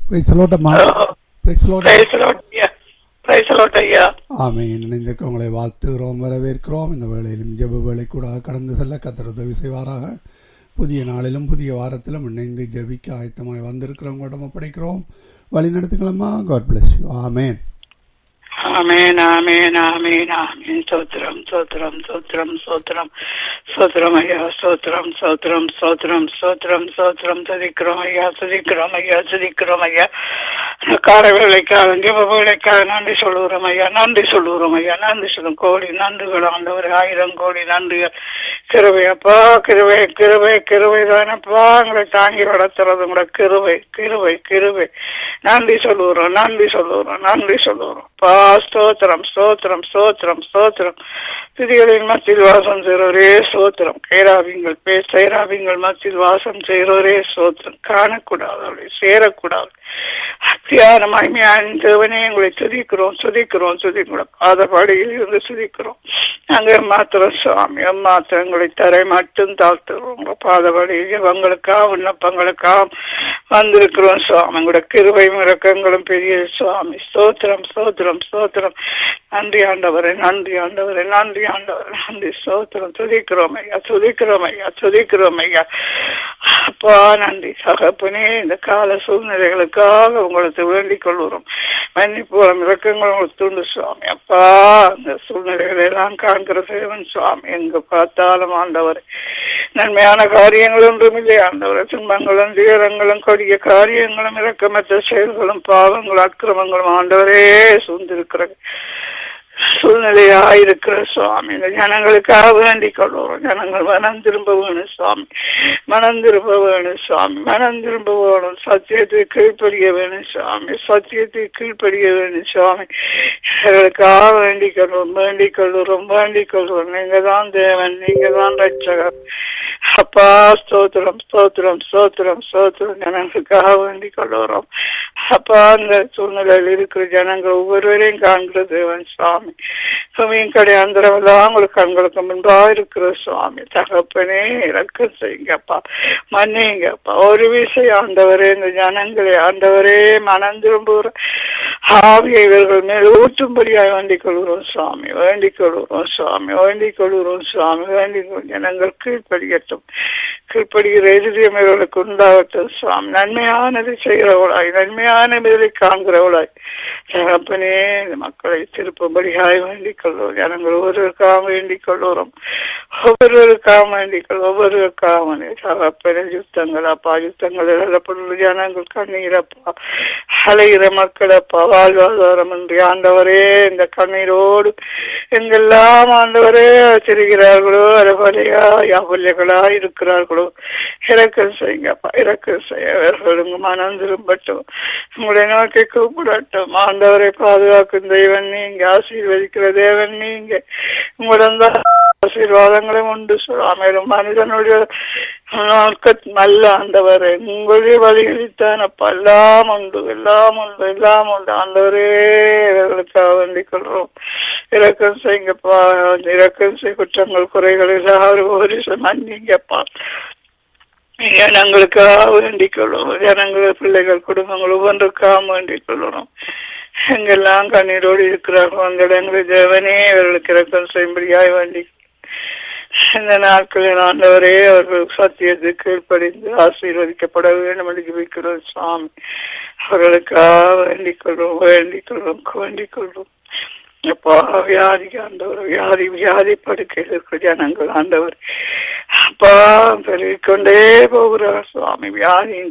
பிரைசலோட்டம்மா பிரைசலோட்ட praise Lord ஐயா praise Lord amen ஆமென் இணைந்திருக்கிறவங்களை வாழ்த்துகிறோம் வரவேற்கிறோம் இந்த வேளையிலும் ஜெப வேலை கூட கடந்து செல்ல கத்தர் உதவி செய்வாராக புதிய நாளிலும் புதிய வாரத்திலும் இணைந்து ஜெபிக்க ஆயத்தமாய் வந்திருக்கிறவங்களிடம் ஒப்படைக்கிறோம் வழி நடத்துங்களம்மா God bless you amen amen amen amen amen சோத்திரம் சோத்திரம் சோத்திரம் சோத்திரம் சோத்திரம் ஐயா சோத்திரம் சோத்திரம் சோத்திரம் சோத்திரம் சோத்திரம் துதிக்கிறோம் ஐயா துதிக்கிறோம் ஐயா துதிக்கிறோம் ஐயா கார வேலைக்காக ஜெப வேலைக்காக நன்றி சொல்லுகிறோம் ஐயா நன்றி சொல்லுகிறோம் ஐயா நன்றி சொல்லும் கோடி நன்றிகள் ஆண்டவர் ஆயிரம் கோடி நன்றிகள் கிருவை அப்பா கிருவை கிருவை கிருவை தானப்பா உங்களை தாங்கி வளர்த்துறது உங்களோட கிருவை கிருவை கிருவை நன்றி சொல்லுகிறோம் நன்றி சொல்லுகிறோம் நன்றி சொல்லுகிறோம் பா ஸ்தோத்திரம் ஸ்தோத்திரம் ஸ்தோத்திரம் ஸ்தோத்திரம் துதிகளின் மத்தியில் வாசம் செய்கிறவரே ஸ்தோத்திரம் கேராவிங்கள் பே சேராவிங்கள் மத்தியில் வாசம் செய்கிறவரே ஸ்தோத்திரம் காணக்கூடாது அவளை சேரக்கூடாது அத்தியான மகிமையான தேவனே உங்களை துதிக்கிறோம் துதிக்கிறோம் துதிக்கிறோம் பாதபாடியில் இருந்து துதிக்கிறோம் அங்கே மாத்திரம் சுவாமி மாத்திரம் உங்களை தரை மட்டும் தாழ்த்துறோம் உங்க பாதபாடியில் இவங்களுக்கா விண்ணப்பங்களுக்கா வந்திருக்கிறோம் சுவாமி உங்களோட கிருபை மிரக்கங்களும் பெரிய சுவாமி ஸ்தோத்திரம் ஸ்தோத்திரம் ஸ்தோத்திரம் நன்றி ஆண்டவரே நன்றி ஆண்டவரே நன்றி ஆண்டவரே நன்றி ஸ்தோத்திரம் துதிக்கிறோம் ஐயா துதிக்கிறோம் ஐயா துதிக்கிறோம் ஐயா அப்பா நன்றி சகப்பனே இந்த கால சூழ்நிலைகளுக்காக உங்களுக்கு வேண்டிக் கொள்கிறோம் மன்னிப்போம் இறக்கங்கள் உங்களுக்கு துண்டு சுவாமி அப்பா அந்த சூழ்நிலைகளை எல்லாம் காண்கிற சேவன் சுவாமி எங்க பார்த்தாலும் ஆண்டவர் நன்மையான காரியங்கள் ஒன்றும் இல்லை ஆண்டவர் துன்பங்களும் துயரங்களும் கொடிய காரியங்களும் இறக்கமற்ற செயல்களும் பாவங்களும் அக்கிரமங்களும் ஆண்டவரே சூழ்ந்திருக்கிறது சூழ்நிலையாயிருக்கிற சுவாமி இந்த ஜனங்களுக்காக வேண்டிக் கொள்வோம் ஜனங்கள் மனம் திரும்ப வேணும் சுவாமி மனம் திரும்ப வேணும் சுவாமி மனம் திரும்ப வேணும் சத்தியத்தை கீழ்ப்படிய வேணும் சுவாமி சத்தியத்தை கீழ்ப்படிய வேணும் சுவாமி எங்களுக்காக வேண்டிக் கொள்வோம் வேண்டிக் கொள்கிறோம் வேண்டிக் கொள்வோம் நீங்க தான் தேவன் நீங்க தான் ரட்சகர் அப்பா ஸ்தோத்திரம் ஸ்தோத்திரம் ஸ்தோத்திரம் ஸ்தோத்திரம் ஜனங்களுக்காக வேண்டிக் கொள்கிறோம் அப்பா அந்த சூழ்நிலையில் இருக்கிற ஜனங்கள் ஒவ்வொருவரையும் காண்கிற தேவன் சுவாமி சுமியின் கடை அந்தரவெல்லாம் உங்களுக்கு கண்களுக்கு முன்பா இருக்கிற சுவாமி தகப்பனே இறக்கம் செய்யுங்கப்பா மன்னிங்கப்பா ஒரு விஷயம் ஆண்டவரே இந்த ஜனங்களை ஆண்டவரே மனம் திரும்புகிற ஆவியை இவர்கள் மேல் ஊற்றும்படியாக வேண்டிக் கொள்கிறோம் சுவாமி வேண்டிக் கொள்கிறோம் சுவாமி வேண்டிக் கொள்கிறோம் சுவாமி வேண்டிக் கொள்கிறோம் ஜனங்கள் கீழ்ப்படியட்டும் கீழ்ப்படுகிற எதிரியம் இவர்களுக்கு உண்டாகட்டும் சுவாமி நன்மையானதை செய்கிறவளாய் நன்மையான வேலை காண்கிறவளாய் தகப்பனே இந்த மக்களை திருப்பும்படியாய் வேண்டிக் கொள்வோம் ஜனங்கள் ஒவ்வொருவருக்காக வேண்டிக் கொள்வோம் ஒவ்வொருவருக்காக வேண்டிக் கொள்வோம் ஒவ்வொருவருக்காக தகப்பனே யுத்தங்கள் அப்பா யுத்தங்கள் எழுதப்படுள்ள ஜனங்கள் கண்ணீரப்பா அலைகிற மக்கள் அப்பா வாழ்வாதாரம் என்று ஆண்டவரே இந்த கண்ணீரோடு எங்கெல்லாம் ஆண்டவரே திரிகிறார்களோ அரபலையா யாவல்யங்களா இருக்கிறார்களோ இறக்கம் செய்யுங்கப்பா இறக்கம் செய்ய அவர்களுங்க மனம் திரும்பட்டும் உங்களை நோக்கி கூப்பிடட்டும் ஆண்டவரை பாதுகாக்கும் தெய்வன் நீங்க ஆசீர்வதிக்கிற தேவன் நீங்க உங்களிடம் தான் ஆசீர்வாதங்களும் உண்டு மேலும் மனிதனுடைய நல்ல ஆண்டவர் உங்களுடைய வழிகளித்தான் அப்ப எல்லாம் உண்டு எல்லாம் உண்டு எல்லாம் உண்டு ஆண்டவரே இவர்களுக்காக வேண்டிக் கொள்றோம் இறக்கம் செய்யுங்கப்பா இறக்கம் செய் குற்றங்கள் குறைகள் எல்லாரும் ஒரு மன்னிங்கப்பா ஜனங்களுக்காக வேண்டிக் கொள்ளும் ஜனங்கள் பிள்ளைகள் குடும்பங்கள் ஒவ்வொன்றுக்காக வேண்டிக் கொள்ளணும் எங்கெல்லாம் கண்ணீரோடு இருக்கிறார்கள் அந்த இடங்களை தேவனே அவர்களுக்கு இறக்கம் செய்யும்படியாய் வேண்டி இந்த நாட்களில் ஆண்டவரே அவர்கள் சத்தியத்துக்கு கீழ்ப்படிந்து ஆசீர்வதிக்கப்பட வேண்டும் என்று வைக்கிறோம் சாமி அவர்களுக்காக வேண்டிக் கொள்வோம் வேண்டிக் கொள்வோம் வேண்டிக் கொள்வோம் அப்பா வியாதி ஆண்டவர் வியாதி வியாதி படுக்கையில் இருக்கிற ஜனங்கள் ஆண்டவர் அப்பா பெருகிக்கொண்டே போகிறார் சுவாமி வியாதி